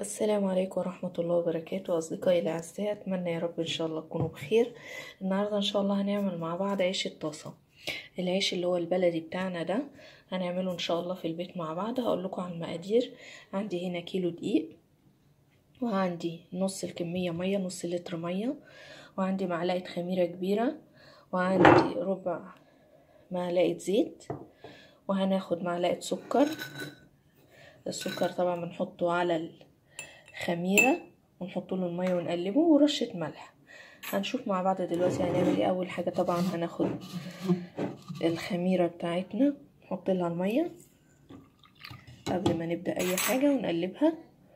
السلام عليكم ورحمة الله وبركاته أصدقائي الأعزاء أتمنى يا رب إن شاء الله تكونوا بخير النهاردة إن شاء الله هنعمل مع بعض عيش الطاسة العيش اللي هو البلدي بتاعنا ده هنعمله إن شاء الله في البيت مع بعض هقول لكم على المقادير عندي هنا كيلو دقيق وعندي نص الكمية مية نص لتر مية وعندي معلقة خميرة كبيرة وعندي ربع معلقة زيت وهناخد معلقة سكر السكر طبعا بنحطه على الخميرة ونحط له المية ونقلبه ورشة ملح هنشوف مع بعض دلوقتي هنعمل ايه اول حاجة طبعا هناخد الخميرة بتاعتنا نحط لها المية قبل ما نبدأ اي حاجة ونقلبها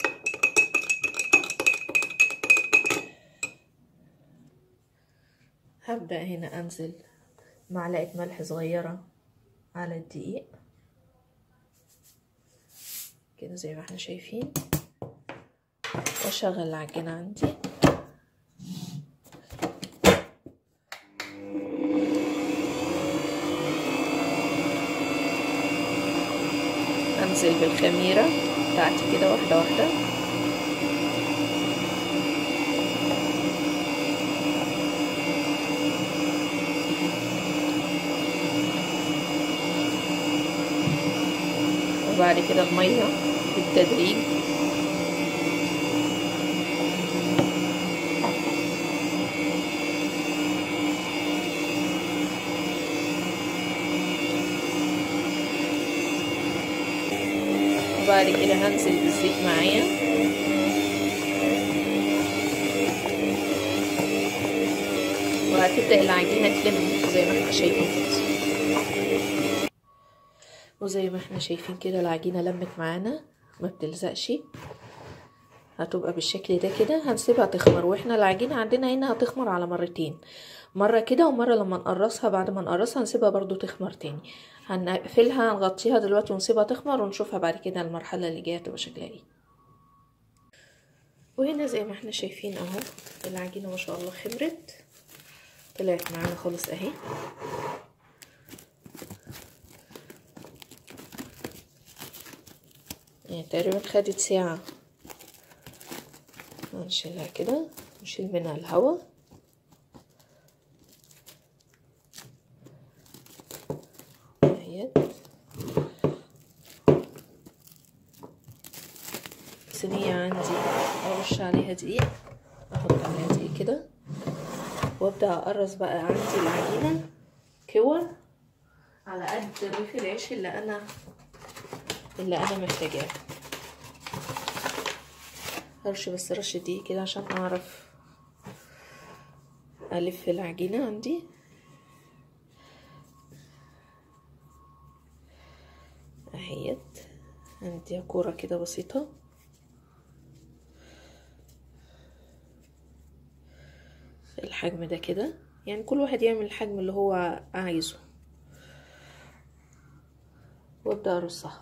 هبدأ هنا انزل معلقة ملح صغيرة على الدقيق كده زي ما احنا شايفين واشغل العجينة عندي انزل بالخميرة بتاعتي كده واحدة واحدة وبعد كده المية بالتدريج وبعد كده هنزل بالزيت معايا وهتبدأ العجينة تلم زي ما احنا شايفين وزي ما احنا شايفين كده العجينة لمت معانا ما بتلزقش هتبقى بالشكل ده كده هنسيبها تخمر واحنا العجينة عندنا هنا هتخمر على مرتين مرة كده ومرة لما نقرصها بعد ما نقرصها هنسيبها برضو تخمر تاني هنقفلها هنغطيها دلوقتي ونسيبها تخمر ونشوفها بعد كده المرحلة اللي جاية تبقى شكلها ايه وهنا زي ما احنا شايفين اهو العجينة ما شاء الله خمرت طلعت معانا خالص اهي يعني تقريبا خدت ساعة هنشيلها كده نشيل منها الهواء اهيت صينية عندي ارش عليها دقيق احط عليها دقيق كده وابدا اقرص بقى عندي العجينة كور على قد رغيف العيش اللي انا اللي انا محتاجاه هرش بس رشة دقيق كده عشان اعرف الف العجينة عندي اهيت عندي كورة كده بسيطة الحجم ده كده يعني كل واحد يعمل الحجم اللي هو عايزه وابدأ ارصها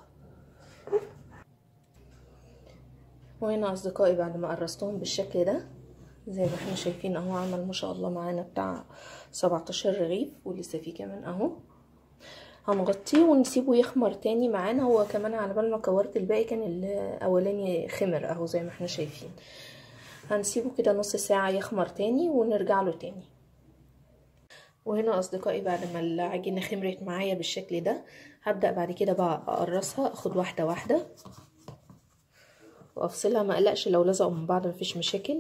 وهنا اصدقائي بعد ما قرصتهم بالشكل ده زي ما احنا شايفين اهو عمل ما شاء الله معانا بتاع 17 رغيف ولسه في كمان اهو هنغطيه ونسيبه يخمر تاني معانا هو كمان على بال ما كورت الباقي كان الاولاني خمر اهو زي ما احنا شايفين هنسيبه كده نص ساعة يخمر تاني ونرجع له تاني وهنا اصدقائي بعد ما العجينة خمرت معايا بالشكل ده هبدأ بعد كده بقى اقرصها اخد واحدة واحدة وافصلها ما اقلقش لو لزقوا من بعض مفيش مشاكل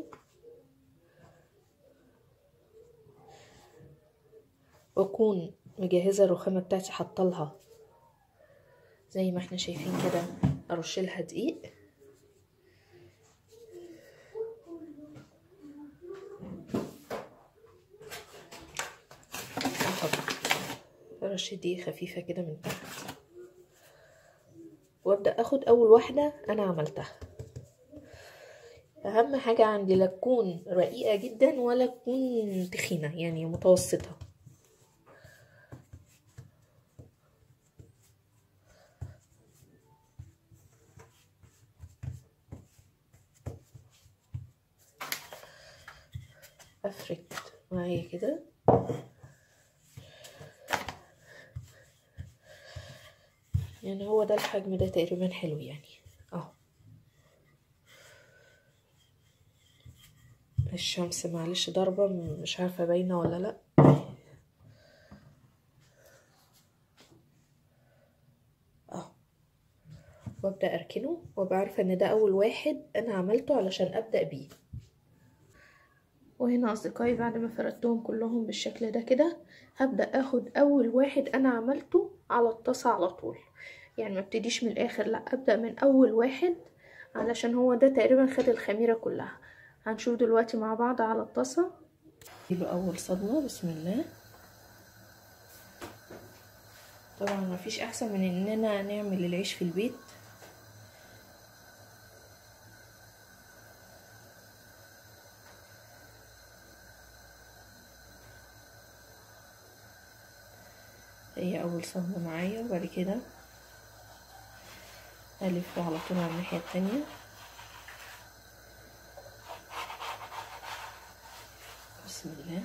واكون مجهزه الرخامه بتاعتي حاطه زي ما احنا شايفين كده ارش لها دقيق احط رشه دقيق خفيفه كده من تحت وابدا اخد اول واحده انا عملتها اهم حاجة عندي لا تكون رقيقة جدا ولا تكون تخينة يعني متوسطة افرد معايا كده يعني هو ده الحجم ده تقريبا حلو يعني اهو الشمس معلش ضربة مش عارفة باينة ولا لأ اهو وابدأ اركنه وابقى عارفة ان ده اول واحد انا عملته علشان ابدأ بيه وهنا اصدقائي بعد ما فردتهم كلهم بالشكل ده كده هبدأ اخد اول واحد انا عملته على الطاسة على طول يعني ما ابتديش من الاخر لا ابدأ من اول واحد علشان هو ده تقريبا خد الخميرة كلها هنشوف دلوقتي مع بعض على الطاسة نجيب اول صدمة بسم الله طبعا ما فيش احسن من اننا نعمل العيش في البيت هي اول صدمة معايا وبعد كده الف على طول على الناحية التانية بسم الله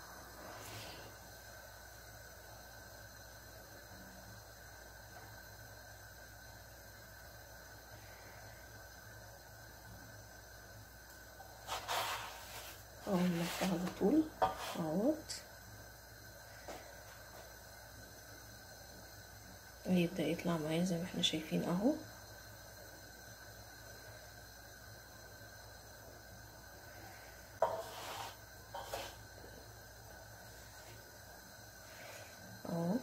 اهو نلفها على طول اهوت هيبدأ يطلع معايا زي ما احنا شايفين اهو اهو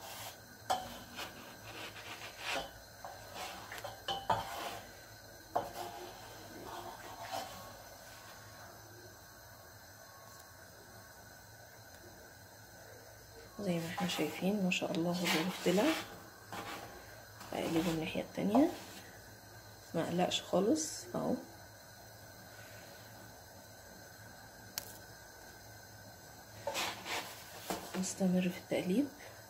زي ما احنا شايفين ما شاء الله هو طلع اقلبه الناحية التانية ما اقلقش خالص اهو نستمر في التقليب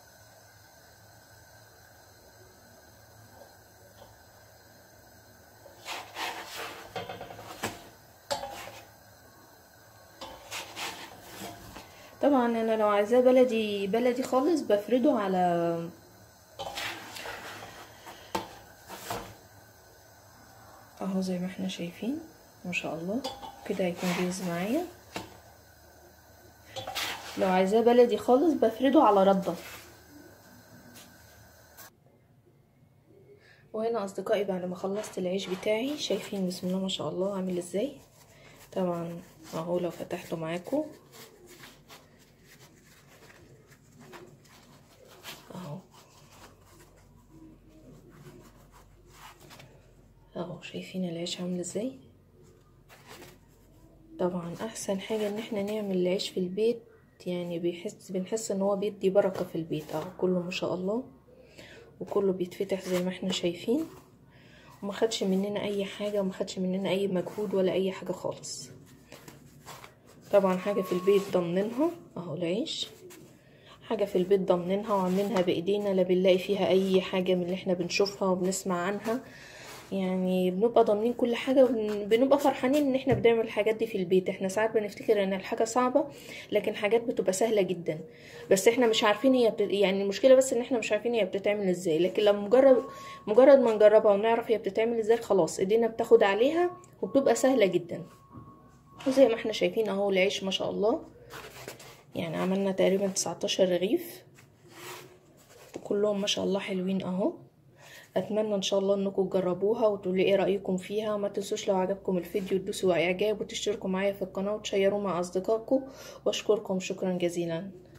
طبعا انا لو عايزاه بلدي بلدي خالص بفرده على اهو زي ما احنا شايفين ما شاء الله كده هيكون جاهز معايا لو عايزاه بلدي خالص بفرده على رده وهنا اصدقائي بعد ما خلصت العيش بتاعي شايفين بسم الله ما شاء الله عامل ازاي طبعا اهو لو فتحته معاكم اهو اهو شايفين العيش عامل ازاي طبعا احسن حاجة ان احنا نعمل العيش في البيت يعني بيحس بنحس ان هو بيدي بركة في البيت اهو كله ما شاء الله وكله بيتفتح زي ما احنا شايفين وما خدش مننا اي حاجة وما خدش مننا اي مجهود ولا اي حاجة خالص طبعا حاجة في البيت ضامنينها اهو العيش حاجة في البيت ضامنينها وعاملينها بايدينا لا بنلاقي فيها اي حاجة من اللي احنا بنشوفها وبنسمع عنها يعني بنبقى ضامنين كل حاجة وبنبقى فرحانين ان احنا بنعمل الحاجات دي في البيت احنا ساعات بنفتكر ان الحاجة صعبة لكن حاجات بتبقى سهلة جدا بس احنا مش عارفين هي بت... يعني المشكلة بس ان احنا مش عارفين هي بتتعمل ازاي لكن لما مجرد مجرد ما نجربها ونعرف هي بتتعمل ازاي خلاص ايدينا بتاخد عليها وبتبقى سهلة جدا وزي ما احنا شايفين اهو العيش ما شاء الله يعني عملنا تقريبا 19 رغيف وكلهم ما شاء الله حلوين اهو اتمنى ان شاء الله انكم تجربوها وتقولوا ايه رايكم فيها وما تنسوش لو عجبكم الفيديو تدوسوا اعجاب وتشتركوا معايا في القناه وتشيروه مع اصدقائكم واشكركم شكرا جزيلا